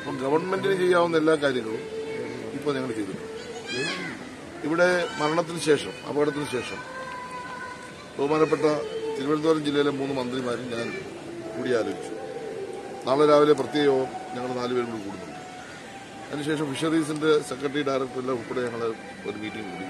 അപ്പം ഗവൺമെന്റിന് ചെയ്യാവുന്ന എല്ലാ കാര്യങ്ങളും ഇപ്പോൾ ഞങ്ങൾ ചെയ്തിട്ടുണ്ട് ഇവിടെ മരണത്തിന് ശേഷം അപകടത്തിന് ശേഷം ബഹുമാനപ്പെട്ട തിരുവനന്തപുരം ജില്ലയിലെ മൂന്ന് മന്ത്രിമാരും ഞാൻ കൂടിയാലോചിച്ചു നാളെ രാവിലെ പ്രത്യേക യോഗം ഞങ്ങൾ നാലുപേരും കൂടി കൂടുന്നുണ്ട് അതിനുശേഷം ഫിഷറീസിന്റെ സെക്രട്ടറി ഡയറക്ടറെല്ലാം ഉൾപ്പെടെ ഞങ്ങൾ ഒരു മീറ്റിംഗ് കൂടി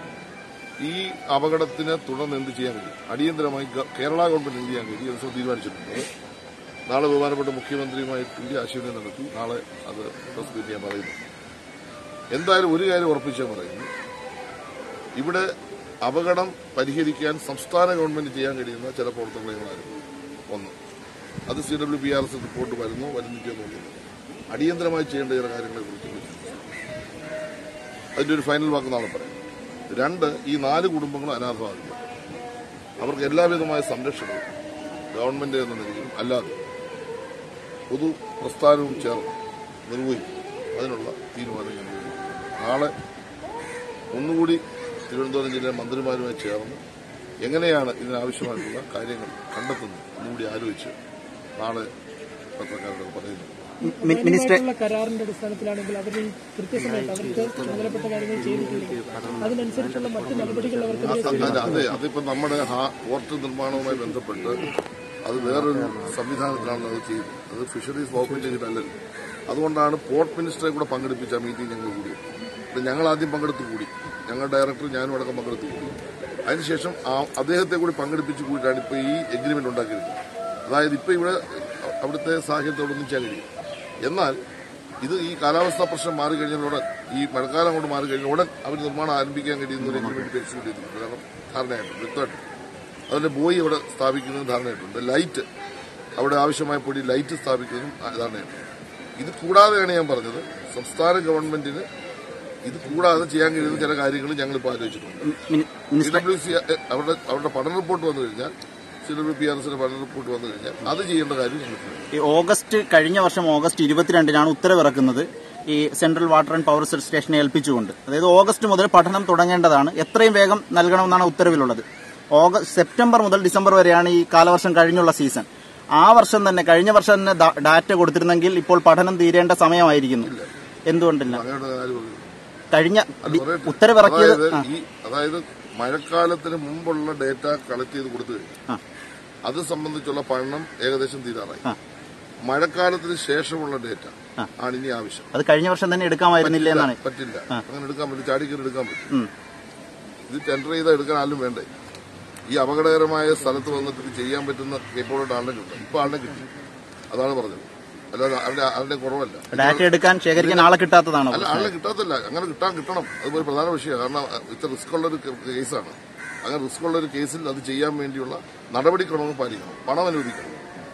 ഈ അപകടത്തിന് തുടർന്ന് എന്ത് ചെയ്യാൻ കഴിയും അടിയന്തരമായി ഗ- കേരള ഗവൺമെന്റ് എന്ത് ചെയ്യാൻ കഴിയും എന്ന് തീരുമാനിച്ചിട്ടുണ്ട് നാളെ ബഹുമാനപ്പെട്ട മുഖ്യമന്ത്രിയുമായി കൂടി ആശയവിനിമയം നടത്തി നാളെ അത് പ്രസ് മീറ്റ് ഞാൻ പറയുന്നു എന്തായാലും ഒരു കാര്യം ഉറപ്പിച്ചാൽ പറയുന്നു ഇവിടെ അപകടം പരിഹരിക്കാൻ സംസ്ഥാന ഗവൺമെന്റ് ചെയ്യാൻ കഴിയുന്ന ചില പ്രവർത്തനങ്ങളായിരുന്നു ഒന്ന് അത് C W P R S report വരുന്നു വരുന്നിട്ടോ നോക്കുന്നു അടിയന്തരമായി ചെയ്യേണ്ട ചില കാര്യങ്ങളെ കുറിച്ച് അതിന്റെ ഒരു ഫൈനൽ വാക്ക് നാളെ പറയാം രണ്ട് ഈ നാല് കുടുംബങ്ങളും അനാഥമാകില്ല അവർക്ക് എല്ലാവിധമായ സംരക്ഷണവും ഗവൺമെന്റ് എന്ന നിലയിലും അല്ലാതെ പൊതു പ്രസ്ഥാനവും ചേർന്ന് നിർവഹിക്കും അതിനുള്ള തീരുമാനം ഞങ്ങൾ എടുക്കും. നാളെ ഒന്നുകൂടി തിരുവനന്തപുരം ജില്ലയിലെ മന്ത്രിമാരുമായി ചേർന്ന് എങ്ങനെയാണ് ഇതിനാവശ്യമായിട്ടുള്ള കാര്യങ്ങൾ കണ്ടെത്തുന്നത് ഒന്നുകൂടി ആലോചിച്ച് നാളെ പത്രക്കാരോട് പറയുന്നു മി- മിനിസ്റ്റർ ഉള്ള കരാറിന്റെ അടിസ്ഥാനത്തിലാണെങ്കിൽ അവർ ഈ കൃത്യസമയത്ത് അവർക്ക് ചുമതലപ്പെട്ട കാര്യങ്ങൾ ചെയ്തിട്ടില്ലെങ്കിൽ അതിനനുസരിച്ചുള്ള മറ്റ് നടപടികൾ അവർക്കെതിരെ അല്ല, അതെ അതിപ്പോ നമ്മുടെ ഹാ- പോർട്ട് നിർമ്മാണവുമായി ബന്ധപ്പെട്ട് അത് വേറൊരു സംവിധാനത്തിലാണ് അത് ചെയ്യുന്നത് അത് ഫിഷറീസ് വകുപ്പിന്റെ കീഴിലല്ലല്ലോ അതുകൊണ്ടാണ് പോർട്ട് മിനിസ്റ്ററെ കൂടെ പങ്കെടുപ്പിച്ച മീറ്റിംഗ് ഞങ്ങൾ കൂടി ഇത് ഞങ്ങൾ ആദ്യം പങ്കെടുത്ത് കൂടി ഞങ്ങൾ ഡയറക്ടർ ഞാനും അടക്കം പങ്കെടുത്ത് കൂടി അതിനുശേഷം ആ അദ്ദേഹത്തെ കൂടി പങ്കെടുപ്പിച്ച് കൂടിയിട്ടാണ് ഇപ്പൊ ഈ എഗ്രിമെന്റ് ഉണ്ടാക്കിയിരിക്കുന്നത് അതായത് ഇപ്പൊ ഇവിടെ അവിടുത്തെ സാഹചര്യത്തോടൊന്നും ചെയ്യാൻ കഴിയും എന്നാൽ ഇത് ഈ കാലാവസ്ഥാ പ്രശ്നം മാറി കഴിഞ്ഞാൽ ഉടൻ ഈ മഴക്കാലം കൊണ്ട് മാറി കഴിഞ്ഞാൽ ഉടൻ അവർ നിർമ്മാണം ആരംഭിക്കാൻ കഴിയുന്ന ഒരു എഗ്രിമെന്റ് എക്സിക്യൂട്ട് ചെയ്തിട്ടുണ്ട് കാരണം ധാരണയായിട്ടുണ്ട് വ്യക്തമായിട്ടുണ്ട് അതിന്റെ ബോയി അവിടെ സ്ഥാപിക്കുന്നതും ധാരണയായിട്ടുണ്ട് ലൈറ്റ് അവിടെ ആവശ്യമായ പൊടി ലൈറ്റ് സ്ഥാപിക്കുന്നതും ധാരണയായിട്ടുണ്ട് ഇത് കൂടാതെയാണ് ഞാൻ പറഞ്ഞത് സംസ്ഥാന ഗവൺമെന്റിന് ഇത് കൂടാതെ ചെയ്യാൻ കഴിയുന്ന ചില കാര്യങ്ങൾ ഞങ്ങൾ ഇപ്പോൾ ആലോചിച്ചിട്ടുണ്ട് mini- C minister W C അവരുടെ അവരുടെ പഠന റിപ്പോർട്ട് വന്നു കഴിഞ്ഞാൽ സി ഡബ്ല്യു പി ആർ എസിന്റെ പഠന റിപ്പോർട്ട് വന്നു കഴിഞ്ഞാൽ അത് ചെയ്യേണ്ട കാര്യം ഞങ്ങൾക്ക് ഈ ഓഗസ്റ്റ് കഴിഞ്ഞ വർഷം ഓഗസ്റ്റ് ഇരുപത്തിരണ്ടിനാണ് ഉത്തരവിറക്കുന്നത് ഈ സെൻട്രൽ വാട്ടർ ആൻഡ് പവർ സ്റ്റേഷനെ ഏൽപ്പിച്ചുകൊണ്ട് അതായത് ഓഗസ്റ്റ് മുതൽ പഠനം തുടങ്ങേണ്ടതാണ് എത്രയും വേഗം നൽകണമെന്നാണ് ഉത്തരവിലുള്ളത് ഓഗസ്റ്റ് സെപ്റ്റംബർ മുതൽ ഡിസംബർ വരെയാണ് ഈ കാലവർഷം കഴിഞ്ഞുള്ള സീസൺ ആ വർഷം തന്നെ കഴിഞ്ഞ വർഷം തന്നെ ദാ- ഡാറ്റ കൊടുത്തിരുന്നെങ്കിൽ ഇപ്പോൾ പഠനം തീരേണ്ട സമയമായിരിക്കുന്നു എന്തുകൊണ്ടില്ല അങ്ങനെയുള്ള കാര്യം കഴിഞ്ഞ അല്ല, ഡി- പറയട്ടെ. ഉത്തരവിറക്കിയത് അതായത് ആ, ഈ അതായത് മഴക്കാലത്തിന് മുമ്പുള്ള ഡേറ്റ കളക്ട് ചെയ്ത് കൊടുത്തു കഴിഞ്ഞു ആ. അത് സംബന്ധിച്ചുള്ള പഠനം ഏകദേശം തീരാറായി ആ. മഴക്കാലത്തിന് ശേഷമുള്ള ഡേറ്റ ആ. ആണ് ഇനി ആവശ്യം അത് കഴിഞ്ഞ വർഷം തന്നെ എടുക്കാമായിരുന്നില്ല എന്നാണ് പറ്റില്ല അങ്ങനെ എടുക്കാൻ പറ്റും ചാടിക്കറി എടുക്കാൻ പറ്റും ഉം. ഇത് ടെൻഡർ ചെയ്താൽ എടുക്കാൻ ആരും വേണ്ടേ ഈ അപകടകരമായ സ്ഥലത്ത് വന്നിട്ട് ഇത് ചെയ്യാൻ പറ്റുന്ന കേപ്പോഴുള്ള ആളിനെ കിട്ടും ഇപ്പൊ ആളിനെ കിട്ടി അതാണ് പറഞ്ഞത് അല്ലാതെ അവരുടെ ആളുടെ കുറവല്ല ഡാറ്റ എടുക്കാൻ ശേഖരിക്കാൻ ആളെ കിട്ടാത്തതാണോ അല്ല ആളിനെ കിട്ടാത്തല്ല അങ്ങനെ കിട്ടാൻ കിട്ടണം അത് ഒരു പ്രധാന വിഷയമാണ് കാരണം ഇത്ര റിസ്ക് ഉള്ള ഒരു കേസാണ് അങ്ങനെ റിസ്ക് ഉള്ള ഒരു കേസിൽ അത് ചെയ്യാൻ വേണ്ടിയുള്ള നടപടിക്രമങ്ങൾ പാലിക്കണം പണം അനുവദിക്കണം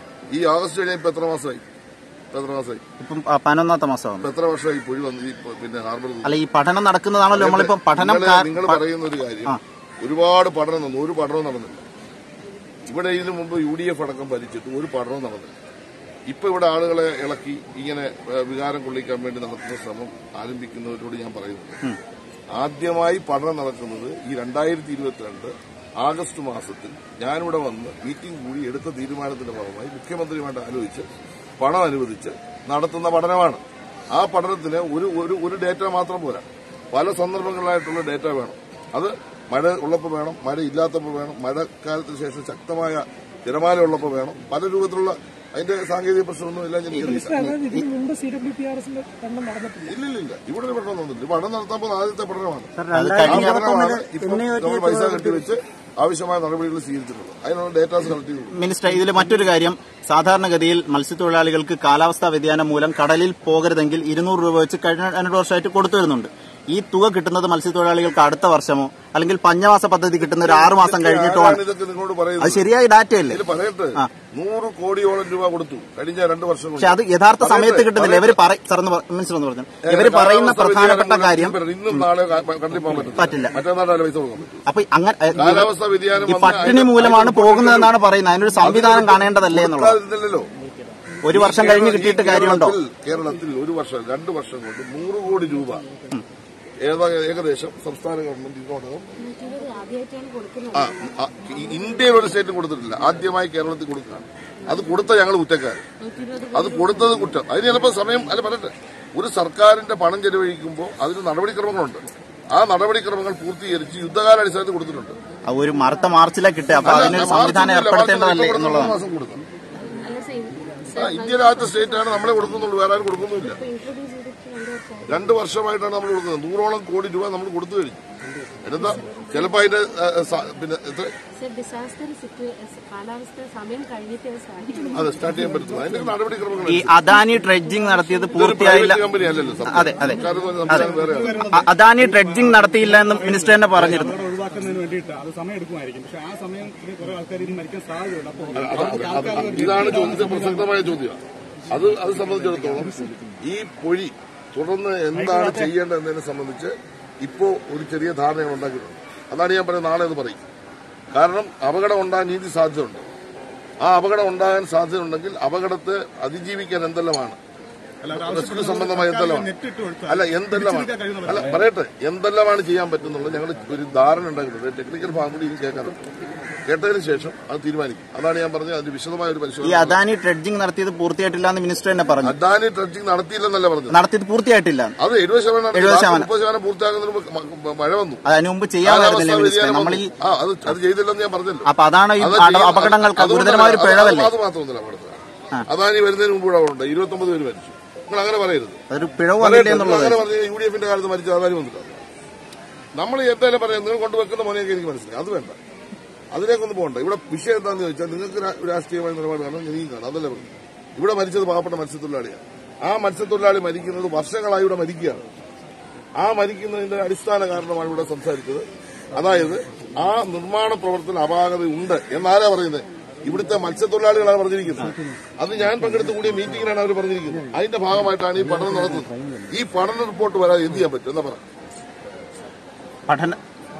ഈ ആഗസ്റ്റ് കഴിഞ്ഞാൽ ഇപ്പൊ എത്ര മാസമായി ഇപ്പൊ എത്ര മാസമായി ഇപ്പം ആ, പതിനൊന്നാമത്തെ മാസമാണ് ഇപ്പൊ എത്ര വർഷമായി പുഴി വന്ന് ഈ പ- പിന്നെ ഹാർബർ അല്ല ഈ പഠനം നടക്കുന്നതാണല്ലോ നമ്മളിപ്പോ പഠനം കാ- നിങ്ങൾ പറയുന്ന ഒരു കാര്യം ഒരുപാട് പഠനം നടന്നു ഒരു പഠനവും നടന്നില്ല ഇവിടെ ഇതിനു മുമ്പ് യു ഡി എഫ് അടക്കം ഭരിച്ചിട്ട് ഒരു പഠനവും നടന്നില്ല ഇപ്പൊ ഇവിടെ ആളുകളെ ഇളക്കി ഇങ്ങനെ ഏഹ്, വികാരം കൊള്ളിക്കാൻ വേണ്ടി നടത്തുന്ന ശ്രമം ആരംഭിക്കുന്നവരോട് ഞാൻ പറയുന്നു ആദ്യമായി പഠനം നടക്കുന്നത് ഈ രണ്ടായിരത്തി ഇരുപത്തിരണ്ട് ആഗസ്റ്റ് മാസത്തിൽ ഞാനിവിടെ വന്ന് മീറ്റിംഗ് കൂടി എടുത്ത തീരുമാനത്തിന്റെ ഭാഗമായി മുഖ്യമന്ത്രിയുമായിട്ട് ആലോചിച്ച് പണം അനുവദിച്ച് നടത്തുന്ന പഠനമാണ് ആ പഠനത്തിന് ഒരു ഒരു ഒരു ഡേറ്റ മാത്രം പോരാ പല സന്ദർഭങ്ങളിലായിട്ടുള്ള ഡേറ്റ വേണം അത് മഴ ഉള്ളപ്പോൾ വേണം മഴ ഇല്ലാത്തപ്പോൾ വേണം മഴക്കാലത്തിന് ശേഷം ശക്തമായ തിരമാല ഉള്ളപ്പോൾ വേണം പല രൂപത്തിലുള്ള അതിന്റെ സാങ്കേതിക പ്രശ്നമൊന്നും എല്ലാം എനിക്കറിയില്ല അതായത് ഇതിന് മുമ്പ് സി ഡബ്ല്യു പി ആർ എസിന്റെ പഠനം നടന്നിട്ടില്ല ഇല്ല ഇല്ല ഇല്ല ഇവിടെ ഒരു പഠനം വന്നിട്ടില്ല പഠനം നടത്താൻ പോകുന്ന ആദ്യത്തെ പഠനമാണ് അത് ആ കഴിഞ്ഞ പഠനമാണ് ഇപ്പോൾ നമ്മൾ പൈസ കെട്ടിവെച്ച് ആവശ്യമായ നടപടികൾ സ്വീകരിച്ചിട്ടുള്ളത് അതിനുള്ള ഡേറ്റാസ് കളക്ട് ചെയ്തു മിനിസ്റ്റർ ഇതിൽ മറ്റൊരു കാര്യം സാധാരണഗതിയിൽ മത്സ്യത്തൊഴിലാളികൾക്ക് കാലാവസ്ഥാ വ്യതിയാനം മൂലം കടലിൽ പോകരുതെങ്കിൽ ഇരുന്നൂറ് രൂപ വെച്ച് കഴിഞ്ഞ രണ്ട് വർഷമായിട്ട് കൊടുത്തു വരുന്നുണ്ട് ഈ തുക കിട്ടുന്നത് മത്സ്യത്തൊഴിലാളികൾക്ക് അടുത്ത വർഷമോ അല്ലെങ്കിൽ പഞ്ഞമാസ പദ്ധതി കിട്ടുന്ന ഒരു ആറ് മാസം കഴിഞ്ഞിട്ടോ ആണ് ആരാണ് ഇതൊക്കെ നിങ്ങളോട് അത് പറയുന്നത് ശരിയായ ഡാറ്റയല്ലേ ഇതിൽ പറയട്ടെ നൂറ് കോടിയോളം രൂപ കൊടുത്തു കഴിഞ്ഞ രണ്ട് വർഷം കൊണ്ട് പക്ഷെ അത് യഥാർത്ഥ സമയത്ത് കിട്ടുന്നില്ല ഇവര് പറ സാറെന്ന് പറ- മിനിസ്റ്റർ എന്ന് പറഞ്ഞു ഇവര് പറയുന്ന കാലാവസ്ഥാ പ്രധാനപ്പെട്ട വ്യതിയാനം കാര്യം മൂലം ഇന്നും നാളെ കണ്ടിൽ പോകാൻ പറ്റില്ല പറ്റില്ല. മറ്റന്നാളെ പൈസ കൊടുക്കാൻ പറ്റും അപ്പൊ അങ്ങനെ കാലാവസ്ഥാ വ്യതിയാനം ഈ വന്ന് പട്ടിണി അതിന് മൂലമാണ് അതിന് പോകുന്നതെന്നാണ് പറയുന്നത് അതിനൊരു സംവിധാനം കാണേണ്ടതല്ലേ എന്നുള്ളത് കൊടുക്കാതിരുന്നില്ലല്ലോ ഒരു വർഷം കഴിഞ്ഞ് ഈ കിട്ടിയിട്ട് കേരളത്തിൽ- കാര്യമുണ്ടോ കേരളത്തിൽ ഒരു വർഷം രണ്ട് വർഷം കൊണ്ട് നൂറ് കോടി രൂപ ഏതാ ഏകദേശം സംസ്ഥാന ഗവൺമെന്റ് ഇതിനോടകം ആദ്യമായിട്ടാണ് കൊടുക്കുന്നത് ആ, ആ, ഈ- ഇന്ത്യയിൽ ഒരു സ്റ്റേറ്റ് കൊടുത്തിട്ടില്ല ആദ്യമായി കേരളത്തിൽ കൊടുക്കുകയാണ് അത് കൊടുത്ത ഞങ്ങൾ കുറ്റക്കാർ അത് കൊടുത്തത് കുറ്റം അതിന് ചിലപ്പോൾ സമയം അല്ല പറയട്ടെ ഒരു സർക്കാരിന്റെ പണം ചെലവഴിക്കുമ്പോൾ അതിന് നടപടിക്രമങ്ങളുണ്ട് ആ നടപടിക്രമങ്ങൾ പൂർത്തീകരിച്ച് യുദ്ധകാലാടിസ്ഥാനത്തിൽ കൊടുത്തിട്ടുണ്ട് ആ ഒരു മറുത്ത മാർച്ചിലേക്ക് ഇട്ട് അപ്പൊ അതിന് അല്ല, സംവിധാനം മാർച്ച് ഏർപ്പെടുത്തേണ്ടതല്ലേ ഇപ്പൊ കൊടുത്ത എന്നുള്ളതാണ് മാസം കൊടുക്കാം അല്ല സർ ആ, ഇന്ത്യയിലെ ആദ്യത്തെ സ്റ്റേറ്റ് ആണ് നമ്മളെ കൊടുക്കുന്നുള്ളൂ വേറെ ആരും കൊടുക്കുന്നില്ല ഇൻട്രൊഡ്യൂസ് ചെയ്തിട്ട് രണ്ട് വർഷമായി രണ്ട് വർഷമായിട്ടാണ് നമ്മൾ കൊടുക്കുന്നത് നൂറോളം കോടി രൂപ നമ്മൾ കൊടുത്തു കഴിഞ്ഞു എന്താ ചിലപ്പോ അതിന്റെ ആ, സ- പിന്നെ എത്ര സർ ഡിസാസ്റ്റർ സിറ്റുവേഷൻ കാലാവസ്ഥ സമയം കഴിഞ്ഞിട്ട് അത് സ്റ്റാർട്ട് ചെയ്യുന്നത് അതെ സ്റ്റാർട്ട് ചെയ്യാൻ പറ്റുന്നത് അതിന്റെ നടപടിക്രമങ്ങൾ ഈ അദാനി ഡ്രെഡ്ജിംഗ് നടത്തിയത് ഇതൊരു പൂർത്തിയായില്ല പ്രൈവറ്റ് കമ്പനി അല്ലല്ലോ അതെ, അതെ. സർക്കാർ എന്ന് പറഞ്ഞ സംവിധാനം വേറെയാണ് അ- അദാനി ഡ്രെഡ്ജിംഗ് നടത്തിയില്ല എന്ന് മിനിസ്റ്റർ തന്നെ പറഞ്ഞിരുന്നു അപകടം ഒഴിവാക്കുന്നതിന് വേണ്ടിയിട്ട് അത് സമയം എടുക്കുമായിരിക്കും പക്ഷെ ആ സമയം കുറെ ആൾക്കാർ ഇനി മരിക്കാൻ സാധ്യതയുണ്ട് അപ്പോൾ അത് അത് ഇതാണ് ചോദ്യത്തെ പ്രസക്തമായ ചോദ്യം അത് അത് സംബന്ധിച്ചിടത്തോളം ഈ പൊഴി തുടർന്ന് എന്താണ് ചെയ്യേണ്ടതെന്നതിനെ സംബന്ധിച്ച് ഇപ്പോ ഒരു ചെറിയ ധാരണകൾ ഉണ്ടാക്കിയിട്ടുണ്ട് അതാണ് ഞാൻ പറയുന്നത് നാളെ അത് പറയും കാരണം അപകടം ഉണ്ടാകാൻ നീതി സാധ്യതയുണ്ട് ആ അപകടം ഉണ്ടാകാൻ സാധ്യതയുണ്ടെങ്കിൽ അപകടത്തെ അതിജീവിക്കാൻ എന്തെല്ലാമാണ് റെസ്ക്യൂ സംബന്ധമായ എന്തെല്ലാമാണ് അല്ല എന്തെല്ലാമാണ് അല്ല പറയട്ടെ എന്തെല്ലാമാണ് ചെയ്യാൻ പറ്റുന്നുള്ളത് ഞങ്ങൾ ഒരു ധാരണ ഉണ്ടാക്കിയിട്ടുണ്ട് ടെക്നിക്കൽ ഭാഗം കൂടി ഇനി കേൾക്കാറുണ്ട് കേട്ടതിന് ശേഷം അത് തീരുമാനിക്കും അതാണ് ഞാൻ പറഞ്ഞത് അതിന്റെ വിശദമായ ഒരു ഈ പരിശോധന അദാനി ഡ്രെഡ്ജിംഗ് നടത്തിയത് പൂർത്തിയായിട്ടില്ല എന്ന് മിനിസ്റ്റർ തന്നെ പറഞ്ഞു അഡാനി ട്രഡ്ജിങ് നടത്തിയില്ലെന്നല്ല പറഞ്ഞത് നടത്തിയത് പൂർത്തിയായിട്ടില്ല അത് എഴുപത് ശതമാനം നടത്തി. എഴുപത് ബാക്കി ശതമാനം. മുപ്പത് ശതമാനം പൂർത്തിയാകുന്നതിന് മുമ്പ് മ- മ- മഴ വന്നു അത് അതിനു മുമ്പ് ചെയ്യാമായിരുന്നില്ലേ കാലാവസ്ഥാ മിനിസ്റ്റർ വ്യതിയാനം നമ്മൾ ഈ വന്നു. ആ അത് അത് ചെയ്തില്ലെന്ന് ഞാൻ പറഞ്ഞല്ലോ അപ്പൊ അതാണ് ഈ അത് അട- ചെയ്യ- അപകടങ്ങൾക്ക് അതുകൊണ്ടല്ല, ഗുരുതരമായ ഒരു അത് പിഴവല്ലേ അത് മാത്രമൊന്നുമില്ല അവിടുത്തെ അദാനി വരുന്നതിന് മുമ്പ് ഇവിടെ ഉണ്ട് ഇരുപത്തൊമ്പത് പേര് മരിച്ചു നിങ്ങൾ അങ്ങനെ പറയരുത് അതൊരു പിഴവ് പറയട്ടെ, വന്നില്ല നിങ്ങൾ എന്നുള്ളത് അങ്ങനെ പറഞ്ഞ യു ഡി എഫിന്റെ കാലത്ത് മരിച്ച അദാനി വന്നിട്ടുണ്ട് നമ്മൾ എന്തായാലും പറയാം നിങ്ങൾ കൊണ്ടുവെക്കുന്ന മോനെയൊക്കെ എനിക്ക് മനസ്സിലായി അത് വേണ്ട അതിലേക്കൊന്നും പോകണ്ട ഇവിടെ വിഷയം എന്താണെന്ന് ചോദിച്ചാൽ നിങ്ങൾക്ക് രാ- രാഷ്ട്രീയമായ നിലപാട് കാണാം എനിക്കും കാണാം അതല്ലേ പറഞ്ഞു ഇവിടെ മരിച്ചത് പാവപ്പെട്ട മത്സ്യത്തൊഴിലാളിയാണ് ആ മത്സ്യത്തൊഴിലാളി മരിക്കുന്നത് വർഷങ്ങളായി ഇവിടെ മരിക്കുകയാണ് ആ മരിക്കുന്നതിന്റെ അടിസ്ഥാന കാരണമാണ് ഇവിടെ സംസാരിച്ചത് അതായത് ആ നിർമ്മാണ പ്രവർത്തന അപാകത ഉണ്ട് എന്നാരാ പറയുന്നത് ഇവിടുത്തെ മത്സ്യത്തൊഴിലാളികളാണ് പറഞ്ഞിരിക്കുന്നത് അത് ഞാൻ പങ്കെടുത്ത് കൂടിയ മീറ്റിംഗിലാണ് അവർ പറഞ്ഞിരിക്കുന്നത് അതിന്റെ ഭാഗമായിട്ടാണ് ഈ പഠനം നടത്തുന്നത് ഈ പഠന റിപ്പോർട്ട് വരാതെ എന്ത് ചെയ്യാൻ പറ്റും എന്നാ പറ പഠന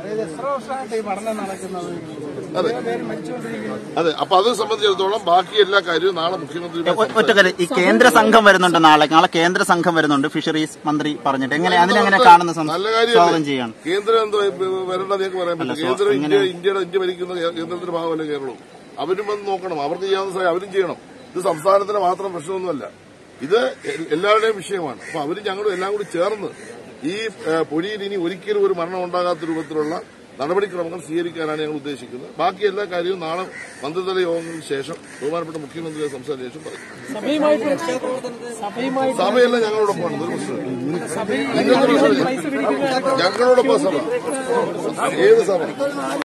അതെ അതെ അപ്പൊ അത് സംബന്ധിച്ചിടത്തോളം ബാക്കി എല്ലാ കാര്യവും നാളെ മുഖ്യമന്ത്രി ഒ- ഒറ്റ കാര്യം ഈ കേന്ദ്ര സംഘം വരുന്നുണ്ട് നാളെ നാളെ കേന്ദ്ര സംഘം വരുന്നുണ്ട് ഫിഷറീസ് മന്ത്രി പറഞ്ഞിട്ട് എങ്ങനെ അതിനെങ്ങനെ കാണുന്ന സം- നല്ല സ്വാഗതം കാര്യമല്ലേ ചെയ്യാണ് കേന്ദ്രം എന്തോ വരേണ്ട നിങ്ങൾക്ക് പറയാൻ പറ്റില്ല കേന്ദ്രം ഇന്ത്യ ഇന്ത്യയുടെ ഇന്ത്യ ഭരിക്കുന്ന കേ- കേന്ദ്രത്തിന്റെ ഭാഗമല്ലേ കേരളവും അവരും വന്ന് നോക്കണം അവർക്ക് ചെയ്യാവുന്ന സഹായം അവരും ചെയ്യണം ഇത് സംസ്ഥാനത്തിന് മാത്രം പ്രശ്നമൊന്നുമല്ല ഇത് എ- എല്ലാവരുടെയും വിഷയമാണ് അപ്പൊ അവരും ഞങ്ങളും എല്ലാം കൂടി ചേർന്ന് ഈ ഏഹ്, പൊഴിയിൽ ഇനി ഒരിക്കലും ഒരു മരണം ഉണ്ടാകാത്ത രൂപത്തിലുള്ള നടപടിക്രമങ്ങൾ സ്വീകരിക്കാനാണ് ഞങ്ങൾ ഉദ്ദേശിക്കുന്നത് ബാക്കി എല്ലാ കാര്യവും നാളെ മന്ത്രിതല യോഗങ്ങൾക്ക് ശേഷം ബഹുമാനപ്പെട്ട മുഖ്യമന്ത്രിയെ സംസാരിച്ച ശേഷം പറയും സഭയുമായിട്ട് സഭയുമായിട്ട് സഭയെല്ലാം ഞങ്ങളോടൊപ്പമാണ് ഇതൊരു പ്രശ്നമില്ല സഭയിൽ നിങ്ങൾക്ക് പ്രശ്നമില്ല ഞങ്ങളോടൊപ്പം സഭ ഏത് സഭ